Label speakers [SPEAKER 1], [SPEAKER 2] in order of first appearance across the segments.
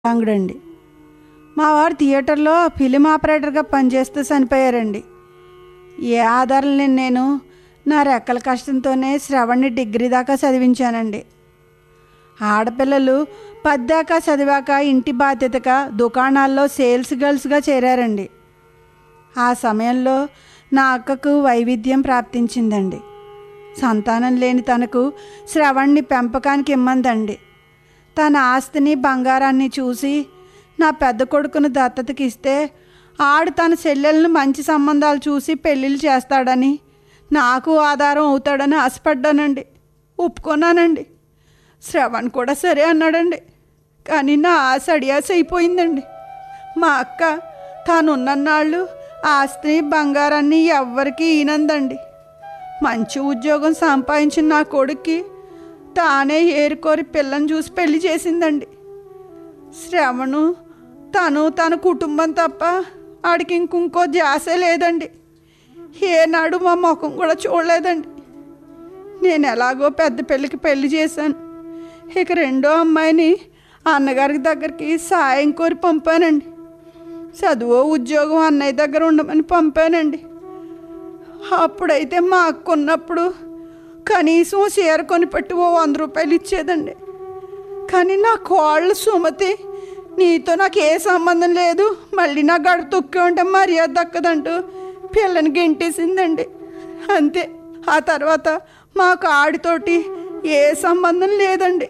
[SPEAKER 1] అంగడండి మా వారు థియేటర్లో ఫిలిం ఆపరేటర్గా పనిచేస్తూ చనిపోయారండి ఏ ఆధారం లేని నేను నా రెక్కల కష్టంతోనే శ్రవణ్ణి డిగ్రీ దాకా చదివించానండి ఆడపిల్లలు పద్దాకా చదివాక ఇంటి బాధ్యతగా దుకాణాల్లో సేల్స్ గర్ల్స్గా చేరారండి ఆ సమయంలో నా అక్కకు వైవిధ్యం ప్రాప్తించిందండి సంతానం లేని తనకు శ్రవణ్ణి పెంపకానికి ఇమ్మందండి తన ఆస్తిని బంగారాన్ని చూసి నా పెద్ద కొడుకును దత్తతకి ఇస్తే ఆడు తన చెల్లెలను మంచి సంబంధాలు చూసి పెళ్ళిళ్ళు చేస్తాడని నాకు ఆధారం అవుతాడని ఆశపడ్డానండి ఒప్పుకున్నానండి శ్రవణ్ కూడా సరే అన్నాడండి కానీ నా ఆశ అడియాస అయిపోయిందండి మా అక్క తానున్నన్నాళ్ళు ఆస్తి బంగారాన్ని ఎవ్వరికీ ఈనందండి మంచి ఉద్యోగం సంపాదించిన నా కొడుక్కి తానే ఏరుకోరి పిల్లని చూసి పెళ్లి చేసిందండి శ్రవణు తను తన కుటుంబం తప్ప ఆడికి ఇంకొంకో ధ్యాసే లేదండి ఏనాడు మా ముఖం కూడా చూడలేదండి నేను ఎలాగో పెద్ద పెళ్ళికి పెళ్లి చేశాను ఇక రెండో అమ్మాయిని అన్నగారి దగ్గరికి సాయం కోరి పంపానండి చదువు ఉద్యోగం అన్నయ్య దగ్గర ఉండమని పంపానండి అప్పుడైతే మా అక్క ఉన్నప్పుడు కనీసం చీర కొని పెట్టి ఓ వంద రూపాయలు ఇచ్చేదండి కానీ నా కోళ్ళ సుమతి నీతో నాకు ఏ సంబంధం లేదు మళ్ళీ నా గడుపు తొక్కి ఉంటే మర్యాద దక్కదంటూ పిల్లని గెంటేసిందండి అంతే ఆ తర్వాత మాకు ఆడితోటి ఏ సంబంధం లేదండి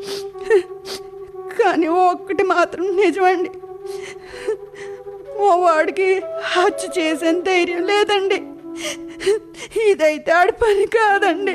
[SPEAKER 1] కానీ ఒక్కటి మాత్రం నిజమండి ఓ వాడికి హత్య చేసిన ధైర్యం లేదండి ఇదైతే ఆడి పని కాదండి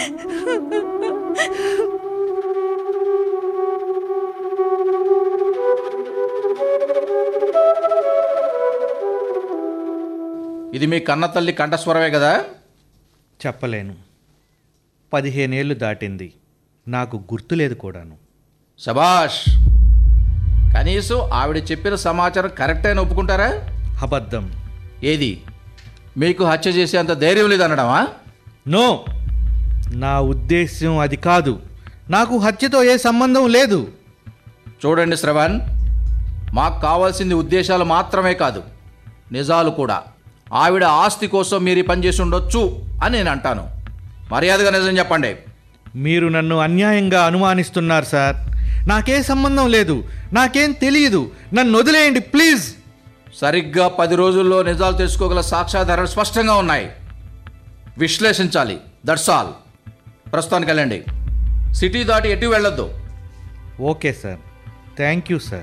[SPEAKER 2] ఇది మీ కన్న తల్లి కంఠస్వరమే కదా
[SPEAKER 3] చెప్పలేను పదిహేనేళ్ళు దాటింది నాకు గుర్తులేదు కూడాను
[SPEAKER 2] శబాష్ కనీసం ఆవిడ చెప్పిన సమాచారం కరెక్ట్ అని ఒప్పుకుంటారా
[SPEAKER 3] అబద్ధం
[SPEAKER 2] ఏది మీకు హత్య చేసేంత ధైర్యం లేదనడమా
[SPEAKER 3] నో నా ఉద్దేశ్యం అది కాదు నాకు హత్యతో ఏ సంబంధం లేదు
[SPEAKER 2] చూడండి శ్రవణ్ మాకు కావాల్సింది ఉద్దేశాలు మాత్రమే కాదు నిజాలు కూడా ఆవిడ ఆస్తి కోసం మీరు ఈ పని చేసి ఉండొచ్చు అని నేను అంటాను మర్యాదగా నిజం చెప్పండి
[SPEAKER 3] మీరు నన్ను అన్యాయంగా అనుమానిస్తున్నారు సార్ నాకే సంబంధం లేదు నాకేం తెలియదు నన్ను వదిలేయండి ప్లీజ్
[SPEAKER 2] సరిగ్గా పది రోజుల్లో నిజాలు తెలుసుకోగల సాక్ష్యాధారాలు స్పష్టంగా ఉన్నాయి విశ్లేషించాలి దట్స్ ఆల్ ప్రస్తుతానికి వెళ్ళండి సిటీ దాటి ఎటు వెళ్ళొద్దు
[SPEAKER 3] okay sir thank you sir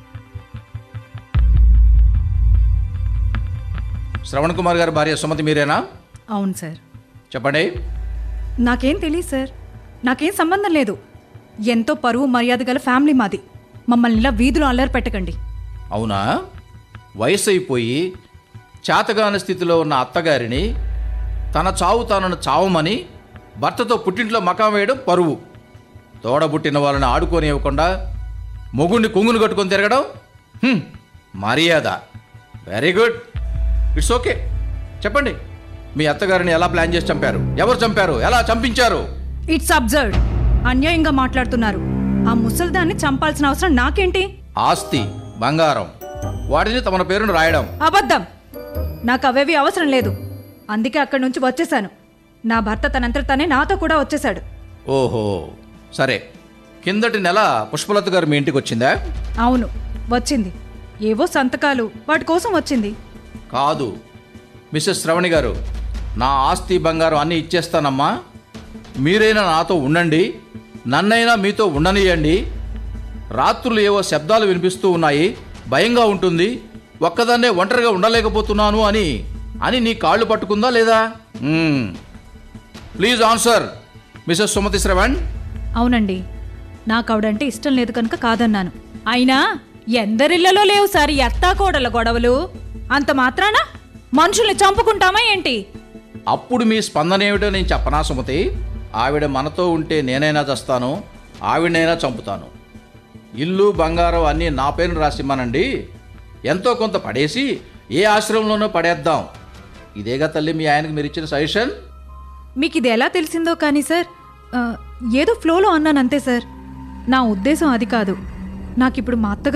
[SPEAKER 2] Shravan Kumar గారి భార్య సుమతి మీరేనా
[SPEAKER 4] అవును సార్
[SPEAKER 2] చెప్పండి
[SPEAKER 4] నాకేం తెలియదు సార్ నాకేం సంబంధం లేదు ఎంతో పరువు మర్యాద గల ఫ్యామిలీ మాది మమ్మల్ని ఇలా వీధిలో అల్లరి పెట్టకండి
[SPEAKER 2] అవునా వయసు అయిపోయి చేతగాని స్థితిలో ఉన్న అత్తగారిని తన చావు తనను చావమని భర్తతో పుట్టింట్లో మకాం వేయడం పరువు తోడబుట్టిన వాళ్ళని ఆడుకోనివ్వకుండా మొగుడిని కొంగును కట్టుకొని తిరగడం హ్మ్, మర్యాద వెరీ గుడ్ ఇట్స్ ఓకే చెప్పండి మీ అత్తగారిని ఎలా ప్లాన్ చేసి చంపారు ఎవరు చంపారు ఎలా చంపించారు
[SPEAKER 4] ఇట్స్ అబ్జర్డ్ అన్యాయంగా మాట్లాడుతున్నారు ఆ ముసల్దాన్ని చంపాల్సిన అవసరం నాకేంటి
[SPEAKER 2] ఆస్తి బంగారం వాటిని తమ పేరును రాయడం
[SPEAKER 4] అబద్ధం నాకు అవేవి అవసరం లేదు అందుకే అక్కడి నుంచి వచ్చేసాను నా భర్త తనంతట తనే నాతో కూడా వచ్చేసాడు
[SPEAKER 2] ఓహో సరే కిందటి నెల పుష్పలత గారు మీ ఇంటికి వచ్చిందా
[SPEAKER 4] అవును వచ్చింది ఏవో సంతకాలు వాటి కోసం వచ్చింది
[SPEAKER 2] కాదు మిస్సెస్ శ్రవణి గారు నా ఆస్తి బంగారం అన్నీ ఇచ్చేస్తానమ్మా మీరైనా నాతో ఉండండి నన్నైనా మీతో ఉండనియండి రాత్రులు ఏవో శబ్దాలు వినిపిస్తూ ఉన్నాయి భయంగా ఉంటుంది ఒక్కదాన్నే ఒంటరిగా ఉండలేకపోతున్నాను అని అని నీ కాళ్ళు పట్టుకుందా లేదా మ్మ్. Please answer Mrs Sumathi Shravan
[SPEAKER 4] అవునండి నాకు ఆవిడంటే ఇష్టం లేదు కనుక కాదన్నాను అయినా ఎందరిళ్లలో లేవు సార్ ఈ అత్తాకోడల గొడవలు అంత మాత్రాన మనుషుల్ని చంపుకుంటామా ఏంటి
[SPEAKER 2] అప్పుడు మీ స్పందన ఏమిటో నేను చెప్పనా సుమతి ఆవిడ మనతో ఉంటే నేనైనా చస్తాను ఆవిడనైనా చంపుతాను ఇల్లు బంగారం అన్నీ నా పేరును రాసిమ్మనండి ఎంతో కొంత పడేసి ఏ ఆశ్రమంలోనో పడేద్దాం ఇదేగా తల్లి మీ ఆయనకు మీరు ఇచ్చిన సజెషన్
[SPEAKER 4] మీకు ఇది ఎలా తెలిసిందో కానీ సార్ ఆ, ఏదో ఫ్లోలో అన్నాను అంతే సార్ నా ఉద్దేశం అది కాదు నాకిప్పుడు మా అత్తగారు